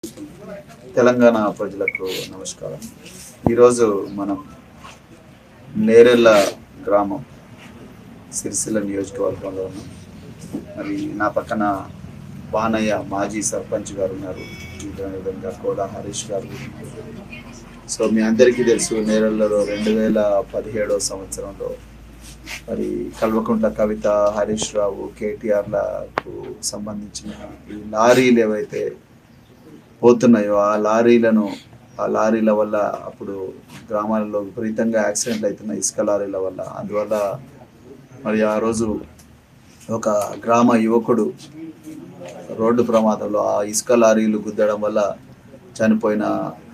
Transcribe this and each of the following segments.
తెలంగాణ ప్రజలకు నమస్కారం ఈరోజు మనం నేరెళ్ళ గ్రామం సిరిసిల్ల నియోజకవర్గంలో ఉన్నాం మరి నా పక్కన బానయ్య మాజీ సర్పంచ్ గారు ఉన్నారు విధంగా కోడా హరీష్ గారు సో మీ అందరికీ తెలుసు నేరెళ్ళలో రెండు వేల పదిహేడో సంవత్సరంలో మరి కల్వకుంట్ల కవిత హరీష్ రావు కేటీఆర్లకు సంబంధించిన ఈ లారీలు ఏవైతే పోతున్నాయో ఆ లారీలను ఆ లారీల వల్ల అప్పుడు గ్రామాలలో విపరీతంగా యాక్సిడెంట్లు అవుతున్నాయి ఇసుక లారీల వల్ల అందువల్ల మరి ఆ రోజు ఒక గ్రామ యువకుడు రోడ్డు ప్రమాదంలో ఆ ఇసుక లారీలు గుద్దడం వల్ల చనిపోయిన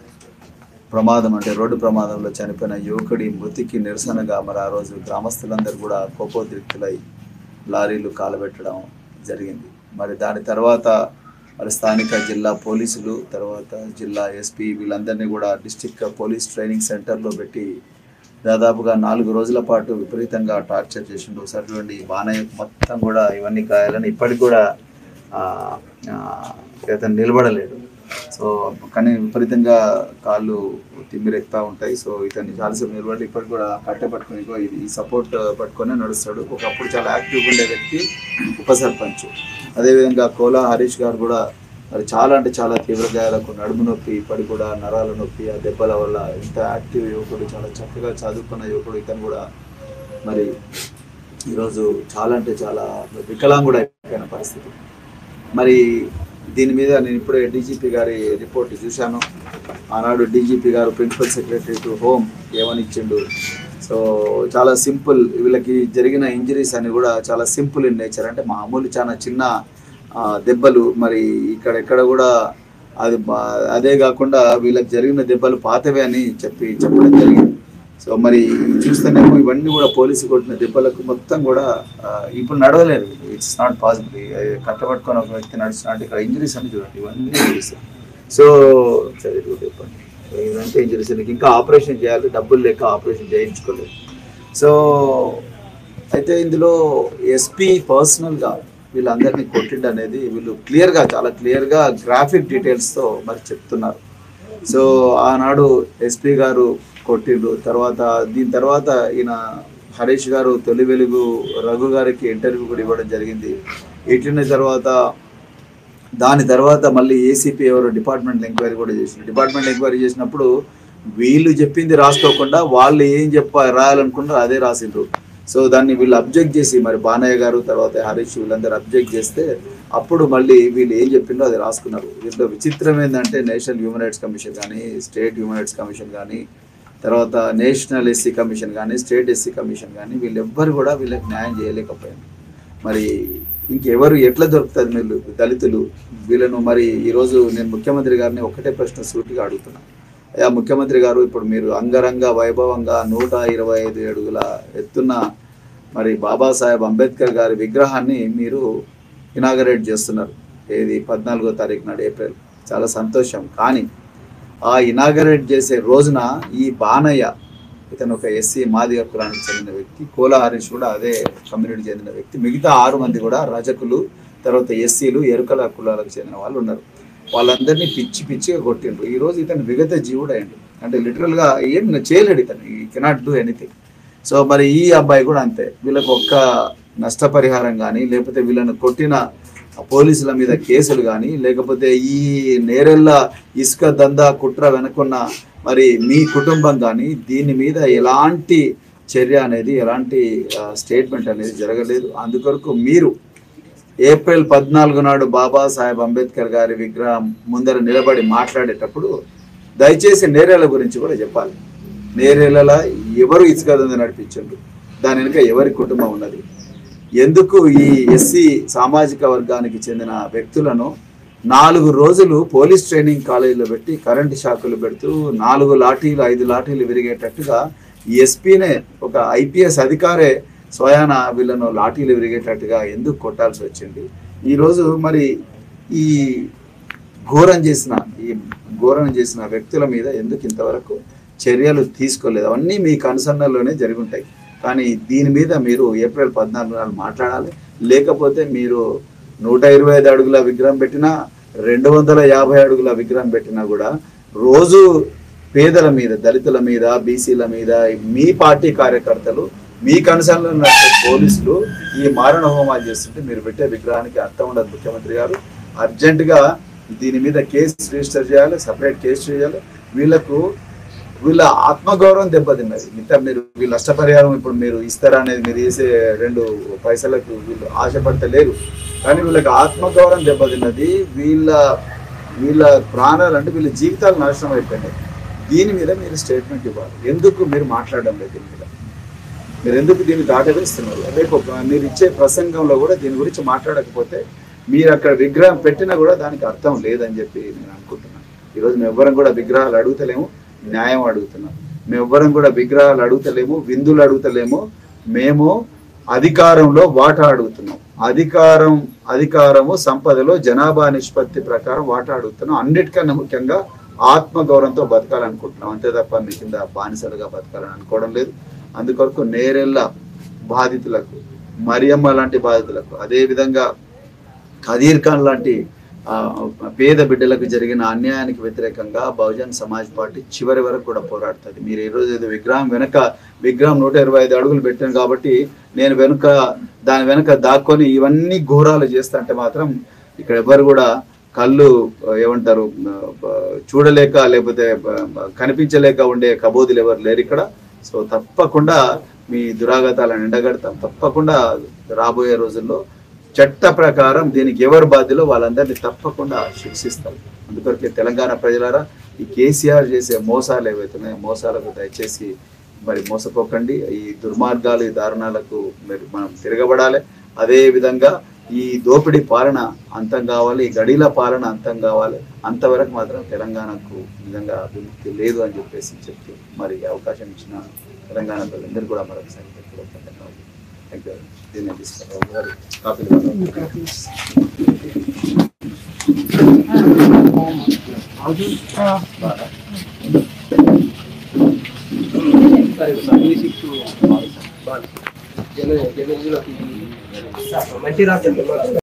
ప్రమాదం అంటే రోడ్డు ప్రమాదంలో చనిపోయిన యువకుడి మృతికి నిరసనగా మరి ఆ రోజు గ్రామస్తులందరూ కూడా కోపోద్రిక్తులై లారీలు కాలబెట్టడం జరిగింది మరి దాని తర్వాత మరి స్థానిక జిల్లా పోలీసులు తర్వాత జిల్లా ఎస్పీ వీళ్ళందరినీ కూడా డిస్టిక్ పోలీస్ ట్రైనింగ్ సెంటర్లో పెట్టి దాదాపుగా నాలుగు రోజుల పాటు విపరీతంగా టార్చర్ చేసిండు సటువంటి బాణయ్య మొత్తం కూడా ఇవన్నీ గాయాలని ఇప్పటికి కూడా ఆ, ఆ, అతను నిలబడలేడు సో కానీ విపరీతంగా కాళ్ళు తిమ్మిరెక్తా ఉంటాయి సో ఇతన్ని చాలాసేపు నిలబడి ఇప్పటికి కూడా కట్టె పట్టుకుని ఇగో ఇది ఈ సపోర్ట్ పట్టుకొని నడుస్తాడు ఒకప్పుడు చాలా యాక్టివ్గా ఉండే వ్యక్తి ఉప సర్పంచ్ అదేవిధంగా కోలా హరీష్ గారు కూడా మరి చాలా అంటే చాలా తీవ్ర గాయాలకు నడుము నొప్పి ఇప్పటికి కూడా నరాల నొప్పి ఆ దెబ్బల వల్ల ఇంత యాక్టివ్ యువకుడు చాలా చక్కగా చదువుకున్న యువకుడు ఇతను కూడా మరి ఈరోజు చాలా అంటే చాలా వికలాంగుడు అయిపోయిన పరిస్థితి మరి దీని మీద నేను ఇప్పుడే డీజీపీ గారి రిపోర్ట్ చూశాను ఆనాడు డీజీపీ గారు ప్రిన్సిపల్ సెక్రటరీ టు హోమ్ ఏమని ఇచ్చిండు సో చాలా సింపుల్ వీళ్ళకి జరిగిన ఇంజరీస్ అని కూడా చాలా సింపుల్ ఇన్ నేచర్ అంటే మామూలు చాలా చిన్న ఆ, దెబ్బలు మరి ఇక్కడ ఎక్కడ కూడా అది బా- అదే కాకుండా వీళ్ళకి జరిగిన దెబ్బలు పాతవే అని చెప్పి చెప్పడం జరిగింది సో మరి చూస్తేనేమో ఇవన్నీ కూడా పోలీసు కొట్టిన దెబ్బలకు మొత్తం కూడా ఆ, ఇప్పుడు నడవలేరు ఇట్స్ నాట్ పాసిబుల్ కట్టబట్టుకొని ఒక వ్యక్తి నడిచినట్టు ఇక్కడ ఇంజరీస్ అని చూడండి ఇవన్నీ ఇంజరీస్ సో సరే ఇది కూడా చెప్పండి ఇదంటే ఇంజరీస్ ఇంకా ఆపరేషన్ చేయాలి డబ్బులు లేక ఆపరేషన్ చేయించుకోలేదు సో అయితే ఇందులో ఎస్పీ పర్సనల్గా వీళ్ళందరినీ కొట్టిండు అనేది వీళ్ళు క్లియర్గా చాలా క్లియర్గా గ్రాఫిక్ డీటెయిల్స్తో మరి చెప్తున్నారు సో ఆనాడు ఎస్పీ గారు కొట్టిండు తర్వాత దీని తర్వాత ఈయన హరీష్ గారు తొలి వెలుగు రఘు గారికి ఇంటర్వ్యూ కూడా ఇవ్వడం జరిగింది ఇట్లిన తర్వాత దాని తర్వాత మళ్ళీ ఏసీపీ ఎవరు డిపార్ట్మెంట్ ఎంక్వైరీ కూడా చేసిండు డిపార్ట్మెంట్ ఎంక్వైరీ చేసినప్పుడు వీళ్ళు చెప్పింది రాసుకోకుండా వాళ్ళు ఏం చెప్ప రాయాలనుకున్నారో అదే రాసిండ్రు సో దాన్ని వీళ్ళు అబ్జెక్ట్ చేసి మరి బానయ్య గారు తర్వాత హరీష్ వీళ్ళందరూ అబ్జెక్ట్ చేస్తే అప్పుడు మళ్ళీ వీళ్ళు ఏం చెప్పిండో అది రాసుకున్నారు దీంట్లో విచిత్రం ఏంటంటే నేషనల్ హ్యూమన్ రైట్స్ కమిషన్ కానీ స్టేట్ హ్యూమన్ రైట్స్ కమిషన్ కానీ తర్వాత నేషనల్ ఎస్సీ కమిషన్ కానీ స్టేట్ ఎస్సీ కమిషన్ కానీ వీళ్ళెవ్వరు కూడా వీళ్ళకి న్యాయం చేయలేకపోయారు మరి ఇంకెవరు ఎట్లా దొరుకుతుంది వీళ్ళు దళితులు వీళ్ళను మరి ఈరోజు నేను ముఖ్యమంత్రి గారిని ఒకటే ప్రశ్న సూటిగా అడుగుతున్నా అయ్యా ముఖ్యమంత్రి గారు ఇప్పుడు మీరు అంగరంగ వైభవంగా నూట ఇరవై ఐదు అడుగుల ఎత్తున్న మరి బాబాసాహెబ్ అంబేద్కర్ గారి విగ్రహాన్ని మీరు ఇనాగరేట్ చేస్తున్నారు ఏది పద్నాలుగో తారీఖు నాడు ఏప్రిల్ చాలా సంతోషం కానీ ఆ ఇనాగరేట్ చేసే రోజున ఈ బానయ్య ఇతను ఒక ఎస్సీ మాదిగ కులానికి చెందిన వ్యక్తి కోలా హరీష్ కూడా అదే కమ్యూనిటీ చెందిన వ్యక్తి మిగతా ఆరు మంది కూడా రజకులు తర్వాత ఎస్సీలు ఎరుకల కులాలకు చెందిన వాళ్ళు ఉన్నారు వాళ్ళందరినీ పిచ్చి పిచ్చిగా కొట్టిండ్రు ఈ రోజు ఇతను విగత జీవుడు అయ్యిండు అంటే literal గా ఏం చేయలేడు ఇతను ఈ కెనాట్ డూ ఎనీథింగ్ సో మరి ఈ అబ్బాయి కూడా అంతే వీళ్ళకి ఒక్క నష్టపరిహారం కానీ లేకపోతే వీళ్ళని కొట్టిన పోలీసుల మీద కేసులు కానీ లేకపోతే ఈ నేరెళ్ళ ఇసుక దందా కుట్ర వెనుకున్న మరి మీ కుటుంబం కానీ దీని మీద ఎలాంటి చర్య అనేది ఎలాంటి స్టేట్మెంట్ అనేది జరగలేదు అందుకొరకు మీరు ఏప్రిల్ పద్నాలుగు నాడు బాబాసాహెబ్ అంబేద్కర్ గారి విగ్రహం ముందర నిలబడి మాట్లాడేటప్పుడు దయచేసి నేరేళ్ల గురించి కూడా చెప్పాలి నేరేళ్ల ఎవరు ఇసుక దంద నడిపించండు దాని వెనుక ఎవరి కుటుంబం ఉన్నది ఎందుకు ఈ ఎస్సీ సామాజిక వర్గానికి చెందిన వ్యక్తులను నాలుగు రోజులు పోలీస్ ట్రైనింగ్ కాలేజీలో పెట్టి కరెంటు షాకులు పెడుతూ నాలుగు లాఠీలు ఐదు లాఠీలు విరిగేటట్టుగా ఎస్పీనే ఒక ఐపీఎస్ అధికారే స్వయాన వీళ్ళను లాఠీలు విరిగేటట్టుగా ఎందుకు కొట్టాల్సి వచ్చింది ఈరోజు మరి ఈ ఘోరం చేసిన ఈ ఘోరం చేసిన వ్యక్తుల మీద ఎందుకు ఇంతవరకు చర్యలు తీసుకోలేదు అవన్నీ మీ కన్సర్నలోనే జరుగుంటాయి కానీ దీని మీద మీరు ఏప్రిల్ పద్నాలుగు నాడు మాట్లాడాలి లేకపోతే మీరు నూట ఇరవై ఐదు అడుగుల విగ్రహం పెట్టినా రెండు వందల యాభై అడుగుల విగ్రహం పెట్టినా కూడా రోజు పేదల మీద దళితుల మీద బీసీల మీద మీ పార్టీ కార్యకర్తలు మీ కనసంలో ఉన్న పోలీసులు ఈ మారణ హోమాలు చేస్తుంటే మీరు పెట్టే విగ్రహానికి అర్థం ఉండదు ముఖ్యమంత్రి గారు అర్జెంటుగా దీని మీద కేసు రిజిస్టర్ చేయాలి సపరేట్ కేసు చేయాలి వీళ్ళకు వీళ్ళ ఆత్మగౌరవం దెబ్బతిన్నది మిగతా మీరు వీళ్ళ నష్టపరిహారం ఇప్పుడు మీరు ఇస్తారా అనేది మీరు చేసే రెండు పైసలకు వీళ్ళు ఆశపడతలేరు కానీ వీళ్ళకి ఆత్మగౌరవం దెబ్బతిన్నది వీళ్ళ వీళ్ళ ప్రాణాలు అంటే వీళ్ళ జీవితాలు నాశనం అయిపోయినాయి దీని మీద మీరు స్టేట్మెంట్ ఇవ్వాలి ఎందుకు మీరు మాట్లాడడం లేదు దీని మీద మీరు ఎందుకు దీన్ని దాటవేస్తున్నారు రేపు ఒక- మీరు ఇచ్చే ప్రసంగంలో కూడా దీని గురించి మాట్లాడకపోతే మీరు అక్కడ విగ్రహం పెట్టినా కూడా దానికి అర్థం లేదని చెప్పి నేను అనుకుంటున్నాను ఈరోజు మేము ఎవ్వరం కూడా విగ్రహాలు అడుగుతలేము న్యాయం అడుగుతున్నాం మేము ఎవ్వరం కూడా విగ్రహాలు అడుగుతలేము విందులు అడుగుతలేము మేము అధికారంలో వాటా అడుగుతున్నాం అధికారం అధికారము సంపదలో జనాభా నిష్పత్తి ప్రకారం వాటా అడుగుతున్నాం అన్నిటికన్నా ముఖ్యంగా ఆత్మగౌరవంతో బతకాలనుకుంటున్నాం అంతే తప్ప మీ కింద బానిసలుగా బతకాలని అనుకోవడం లేదు అందుకొరకు నేరెళ్ళ బాధితులకు మరియమ్మ లాంటి బాధితులకు అదే విధంగా ఖదీర్ ఖాన్ లాంటి ఆ, పేద బిడ్డలకు జరిగిన అన్యాయానికి వ్యతిరేకంగా బహుజన్ సమాజ్ పార్టీ చివరి వరకు కూడా పోరాడుతుంది మీరు ఈరోజు ఏదో విగ్రహం వెనక విగ్రహం నూట ఇరవై ఐదు అడుగులు పెట్టాను కాబట్టి నేను వెనుక దాని వెనుక దాక్కొని ఇవన్నీ ఘోరాలు చేస్తా మాత్రం ఇక్కడ ఎవరు కూడా కళ్ళు ఆ, ఏమంటారు ఆ, బ- చూడలేక లేకపోతే బ- బ- కనిపించలేక ఉండే కబోదులు ఎవరు లేరు ఇక్కడ సో తప్పకుండా మీ దురాగతాలను ఎండగడతాం తప్పకుండా రాబోయే రోజుల్లో చట్ట ప్రకారం దీనికి ఎవరు బాధ్యులో వాళ్ళందరినీ తప్పకుండా శిక్షిస్తాం అందుకొరకే తెలంగాణ ప్రజలారా ఈ కేసీఆర్ చేసే మోసాలు ఏవైతున్నాయో మోసాలకు దయచేసి మరి మోసపోకండి ఈ దుర్మార్గాలు ఈ దారుణాలకు మరి మనం తిరగబడాలి అదే విధంగా ఈ దోపిడీ పాలన అంతం కావాలి ఈ గడీల పాలన అంతం కావాలి అంతవరకు మాత్రం తెలంగాణకు నిజంగా విముక్తి లేదు అని చెప్పేసి చెప్తూ మరి ఈ అవకాశం ఇచ్చిన తెలంగాణ ప్రజలందరూ కూడా మరొకసారి థ్యాంక్ యూ దీన్ని తీసుకురావు కాపీలు కావాలి. మంచి రాష్ట్రం